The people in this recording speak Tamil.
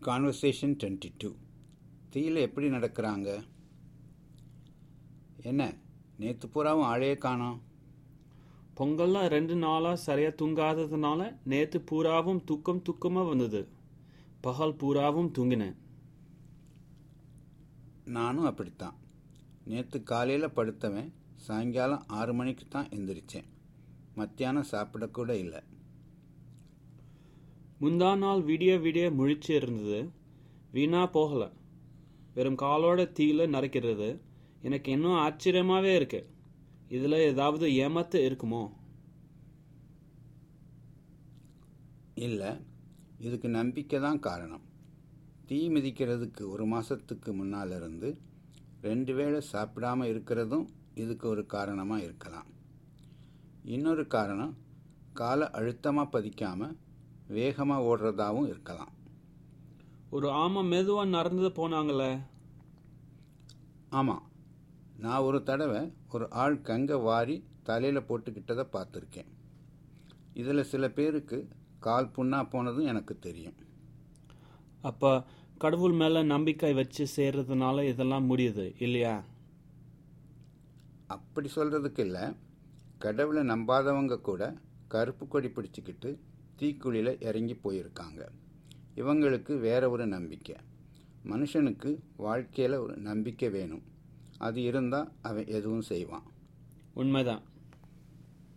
கான்வர்சேஷன் டுவெண்ட்டி டூ தீயில் எப்படி நடக்கிறாங்க என்ன நேற்று பூராவும் ஆளையே காணோம் பொங்கல்ல ரெண்டு நாளா சரியா தூங்காததுனால நேத்து பூராவும் தூக்கம் தூக்கமா வந்தது பகல் பூராவும் தூங்கினேன் நானும் அப்படித்தான் நேற்று காலையில் படுத்தவன் சாயங்காலம் ஆறு மணிக்கு தான் எந்திரிச்சேன் மத்தியானம் சாப்பிடக்கூட இல்லை முந்தா நாள் விடிய விடிய முழிச்சு இருந்தது வீணா போகல வெறும் காலோட தீயில நரைக்கிறது எனக்கு இன்னும் ஆச்சரியமாவே இருக்கு இதுல ஏதாவது ஏமாத்து இருக்குமோ இல்லை இதுக்கு நம்பிக்கை தான் காரணம் தீ மிதிக்கிறதுக்கு ஒரு மாதத்துக்கு முன்னால் இருந்து ரெண்டு வேளை சாப்பிடாம இருக்கிறதும் இதுக்கு ஒரு காரணமாக இருக்கலாம் இன்னொரு காரணம் காலை அழுத்தமாக பதிக்காமல் வேகமாக ஓடுறதாவும் இருக்கலாம் ஒரு ஆமை மெதுவா நடந்து போனாங்களே ஆமாம் நான் ஒரு தடவை ஒரு ஆள் கங்கை வாரி தலையில் போட்டுக்கிட்டதை பார்த்துருக்கேன் இதில் சில பேருக்கு கால் புண்ணா போனதும் எனக்கு தெரியும் அப்ப கடவுள் மேல நம்பிக்கை வச்சு சேர்றதுனால இதெல்லாம் முடியுது இல்லையா அப்படி சொல்கிறதுக்கு இல்லை கடவுளை நம்பாதவங்க கூட கருப்பு கொடி பிடிச்சிக்கிட்டு தீக்குழியில் இறங்கி போயிருக்காங்க இவங்களுக்கு வேற ஒரு நம்பிக்கை மனுஷனுக்கு வாழ்க்கையில் ஒரு நம்பிக்கை வேணும் அது இருந்தால் அவன் எதுவும் செய்வான் உண்மைதான்